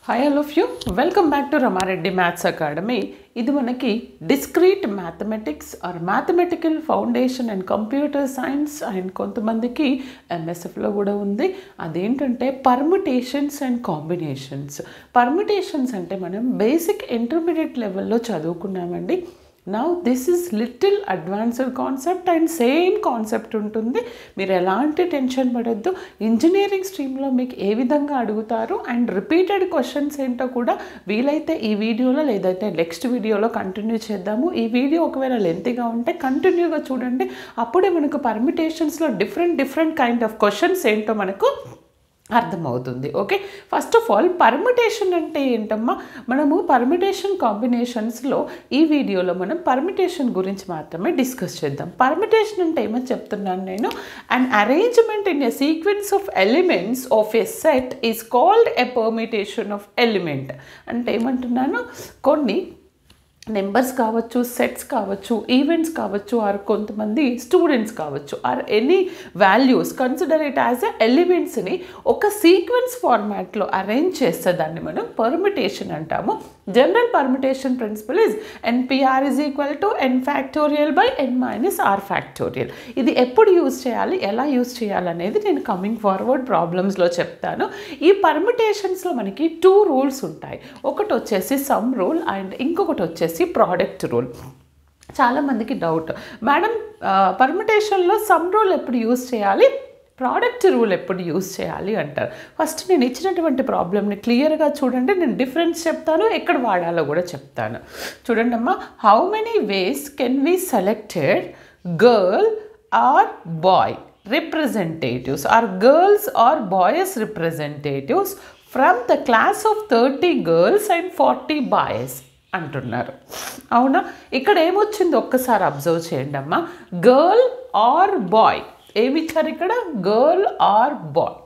hi all of you welcome back to Rama Reddy maths academy ఇది మనకి discrete mathematics or mathematical foundation and computer science and కొంతమందికి ఎంఎస్ఎఫ్లో కూడా ఉంది అదేంటంటే పర్ముటేషన్స్ అండ్ కాంబినేషన్స్ పర్ముటేషన్స్ అంటే మనం బేసిక్ ఇంటర్మీడియట్ లెవెల్లో చదువుకున్నామండి now this is little advanced concept and same concept ఉంటుంది మీరు ఎలాంటి టెన్షన్ పడద్దు ఇంజనీరింగ్ స్ట్రీమ్లో మీకు ఏ విధంగా అడుగుతారు అండ్ రిపీటెడ్ క్వశ్చన్స్ ఏంటో కూడా వీలైతే ఈ వీడియోలో లేదైతే నెక్స్ట్ వీడియోలో కంటిన్యూ చేద్దాము ఈ వీడియో ఒకవేళ లెంతీగా ఉంటే కంటిన్యూగా చూడండి అప్పుడే మనకు పర్మిటేషన్స్లో different different kind of questions ఏంటో మనకు అర్థమవుతుంది okay first of all permutation అంటే ఏంటమ్మా మనము పర్మిటేషన్ కాంబినేషన్స్లో ఈ వీడియోలో మనం పర్మిటేషన్ గురించి మాత్రమే డిస్కస్ చేద్దాం పర్మిటేషన్ అంటే ఏమని చెప్తున్నాను నేను and arrangement in a sequence of elements of a set is called a permutation of element అంటే ఏమంటున్నాను కొన్ని నెంబర్స్ కావచ్చు సెట్స్ కావచ్చు ఈవెంట్స్ కావచ్చు ఆర్ కొంతమంది స్టూడెంట్స్ కావచ్చు or any values consider it as a ఎలిమెంట్స్ని ఒక సీక్వెన్స్ ఫార్మాట్లో అరేంజ్ చేస్తే దాన్ని మనం పర్మిటేషన్ అంటాము general permutation principle is NPR is equal to N factorial by N minus R factorial ఇది ఎప్పుడు యూజ్ చేయాలి ఎలా యూజ్ చేయాలనేది నేను కమింగ్ ఫార్వర్డ్ ప్రాబ్లమ్స్లో చెప్తాను ఈ పర్మిటేషన్స్లో మనకి టూ రూల్స్ ఉంటాయి ఒకటి వచ్చేసి సమ్ రూల్ అండ్ ఇంకొకటి వచ్చేసి ప్రోడక్ట్ రూల్ చాలామందికి డౌట్ మేడం పర్మిటేషన్లో సమ్ రూల్ ఎప్పుడు యూజ్ చేయాలి ప్రోడక్ట్ రూల్ ఎప్పుడు యూజ్ చేయాలి అంటారు ఫస్ట్ నేను ఇచ్చినటువంటి ప్రాబ్లమ్ని క్లియర్గా చూడండి నేను డిఫరెన్స్ చెప్తాను ఎక్కడ వాడాలో కూడా చెప్తాను చూడండి అమ్మా how many ways can we selected girl or boy representatives or girls or boys representatives from the class of thirty girls and forty boys అంటున్నారు అవునా ఇక్కడ ఏమొచ్చింది ఒక్కసారి అబ్జర్వ్ చేయండి అమ్మా గర్ల్ ఆర్ బాయ్ ఏమి ఇచ్చారు ఇక్కడ గర్ల్ ఆర్ బాయ్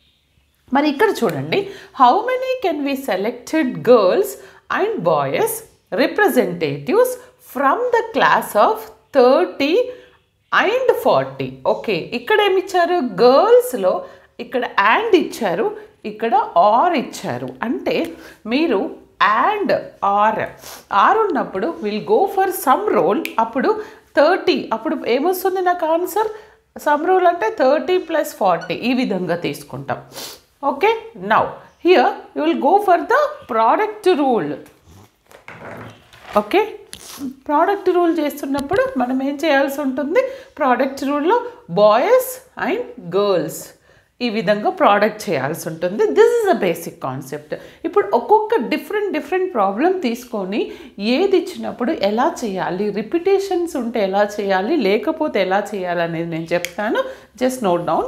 మరి ఇక్కడ చూడండి how many can we selected girls and boys representatives from the class of thirty and forty okay ఇక్కడ ఏమి ఇచ్చారు గర్ల్స్లో ఇక్కడ అండ్ ఇచ్చారు ఇక్కడ ఆర్ ఇచ్చారు అంటే మీరు అండ్ ఆర్ ఆర్ ఉన్నప్పుడు will go for sum rule అప్పుడు థర్టీ అప్పుడు ఏమొస్తుంది నాకు ఆన్సర్ సమ్ రూల్ అంటే థర్టీ ప్లస్ ఫార్టీ ఈ విధంగా తీసుకుంటాం okay now here you will go for the product rule okay product rule చేస్తున్నప్పుడు మనం ఏం చేయాల్సి ఉంటుంది ప్రోడక్ట్ రూల్లో బాయ్స్ అండ్ గర్ల్స్ ఈ విధంగా ప్రోడక్ట్ చేయాల్సి ఉంటుంది this is a basic concept ఇప్పుడు ఒక్కొక్క డిఫరెంట్ డిఫరెంట్ ప్రాబ్లం తీసుకొని ఏది ఇచ్చినప్పుడు ఎలా చేయాలి రిపిటేషన్స్ ఉంటే ఎలా చేయాలి లేకపోతే ఎలా చేయాలి అనేది నేను చెప్తాను జస్ట్ నోట్ డౌన్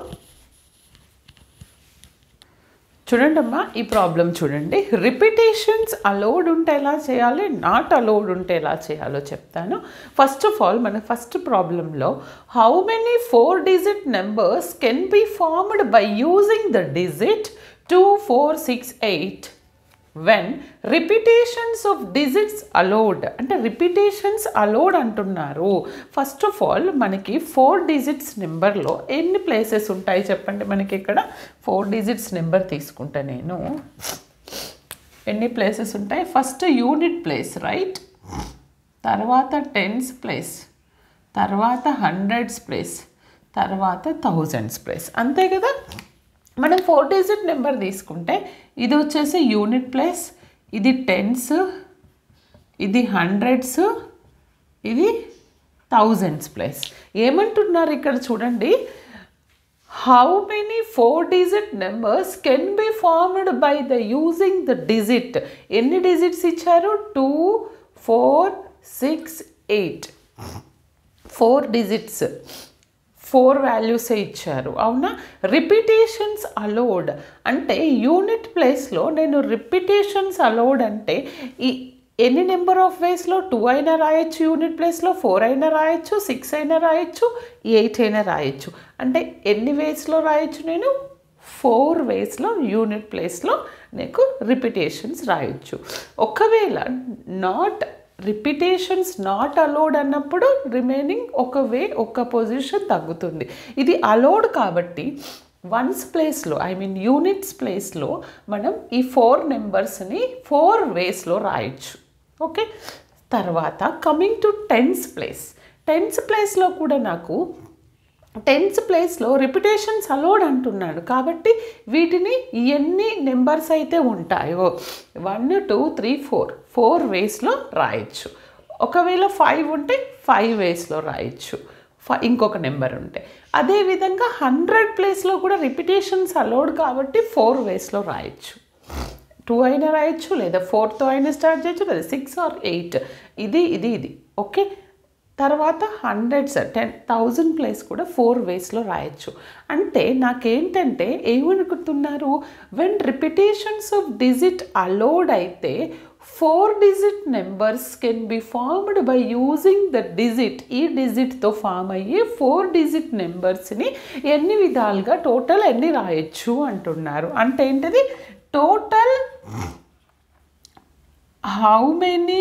చూడండి అమ్మా ఈ ప్రాబ్లం చూడండి రిపిటేషన్స్ అలౌడ్ ఉంటే ఎలా చేయాలి నాట్ అలౌడ్ ఉంటే ఎలా చేయాలో చెప్తాను ఫస్ట్ ఆఫ్ ఆల్ మన ఫస్ట్ ప్రాబ్లంలో how many four digit numbers can be formed by using the digit two four six eight when repetitions of digits allowed అంటే రిపిటేషన్స్ అలౌడ్ అంటున్నారు ఫస్ట్ ఆఫ్ ఆల్ మనకి four digits నెంబర్లో ఎన్ని places ఉంటాయి చెప్పండి మనకి ఇక్కడ ఫోర్ డిజిట్స్ నెంబర్ తీసుకుంటా నేను ఎన్ని ప్లేసెస్ ఉంటాయి ఫస్ట్ యూనిట్ ప్లేస్ రైట్ తర్వాత టెన్స్ ప్లేస్ తర్వాత హండ్రెడ్స్ ప్లేస్ తర్వాత థౌజండ్స్ ప్లేస్ అంతే కదా మనం ఫోర్ డిజిట్ నెంబర్ తీసుకుంటే ఇది వచ్చేసి యూనిట్ ప్లేస్ ఇది టెన్స్ ఇది హండ్రెడ్స్ ఇది థౌజండ్స్ ప్లేస్ ఏమంటున్నారు ఇక్కడ చూడండి how many four digit numbers can be formed by the using the digit ఎన్ని డిజిట్స్ ఇచ్చారు two four six eight four digits four వాల్యూసే ఇచ్చారు అవునా రిపిటేషన్స్ అలౌడ్ అంటే యూనిట్ ప్లేస్లో నేను రిపిటేషన్స్ అలౌడ్ అంటే ఈ ఎన్ని నెంబర్ ఆఫ్ వేస్లో టూ అయినా రాయొచ్చు యూనిట్ ప్లేస్లో ఫోర్ అయినా రాయొచ్చు సిక్స్ అయినా రాయొచ్చు ఎయిట్ అయినా రాయొచ్చు అంటే ఎన్ని వేస్లో రాయొచ్చు నేను ఫోర్ వేస్లో యూనిట్ ప్లేస్లో నీకు రిపిటేషన్స్ రాయొచ్చు ఒకవేళ నాట్ రిపిటేషన్స్ నాట్ అలౌడ్ అన్నప్పుడు రిమైనింగ్ ఒక వే ఒక పొజిషన్ తగ్గుతుంది ఇది అలౌడ్ కాబట్టి వన్స్ ప్లేస్లో ఐ మీన్ యూనిట్స్ ప్లేస్లో మనం ఈ ఫోర్ నెంబర్స్ని ఫోర్ వేస్లో రాయొచ్చు ఓకే తర్వాత coming to tens place tens ప్లేస్లో కూడా నాకు టెన్స్ ప్లేస్లో రిపిటేషన్స్ అలోడ్ అంటున్నాడు కాబట్టి వీటిని ఎన్ని నెంబర్స్ అయితే ఉంటాయో one two three four four వేస్లో రాయొచ్చు ఒకవేళ ఫైవ్ ఉంటే ఫైవ్ వేస్లో రాయొచ్చు ఫ- ఇంకొక నెంబర్ ఉంటే అదేవిధంగా హండ్రెడ్ ప్లేస్లో కూడా రిపిటేషన్స్ అలౌడ్ కాబట్టి ఫోర్ వేస్లో రాయొచ్చు టూ అయినా రాయొచ్చు లేదా ఫోర్తో అయినా స్టార్ట్ చేయొచ్చు లేదా సిక్స్ ఆర్ ఎయిట్ ఇది ఇది ఇది ఓకే తర్వాత హండ్రెడ్స్ టెన్ థౌజండ్ ప్లేస్ కూడా ఫోర్ వేస్లో రాయొచ్చు అంటే నాకేంటంటే ఏమనుకుంటున్నారు when repetitions of digit allowed అయితే four digit numbers can be formed by using the digit ఈ డిజిట్తో ఫామ్ అయ్యే ఫోర్ డిజిట్ నెంబర్స్ని ఎన్ని విధాలుగా టోటల్ ఎన్ని రాయొచ్చు అంటున్నారు అంటే ఏంటిది total how many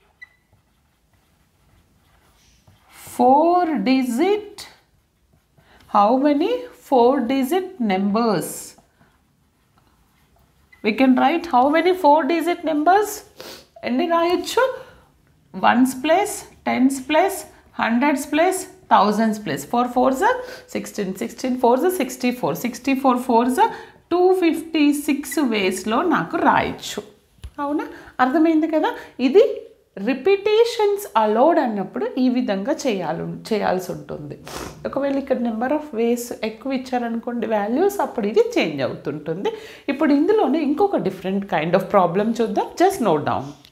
four digit how many four digit numbers we can write how many four digit numbers ఎన్ని రాయొచ్చు ones place tens place hundreds place thousands place four fours sixteen sixteen fours sixty four sixty four fours two fifty six వేస్లో నాకు రాయొచ్చు అవునా అర్థమైంది కదా ఇది repetitions allowed అన్నప్పుడు ఈ విధంగా చేయాలి చేయాల్సి ఉంటుంది ఒకవేళ ఇక్కడ నెంబర్ ఆఫ్ వేస్ ఎక్కువ ఇచ్చారనుకోండి వాల్యూస్ అప్పుడు ఇది చేంజ్ అవుతుంటుంది ఇప్పుడు ఇందులోనే ఇంకొక డిఫరెంట్ కైండ్ ఆఫ్ ప్రాబ్లం చూద్దాం జస్ట్ నోట్ డౌన్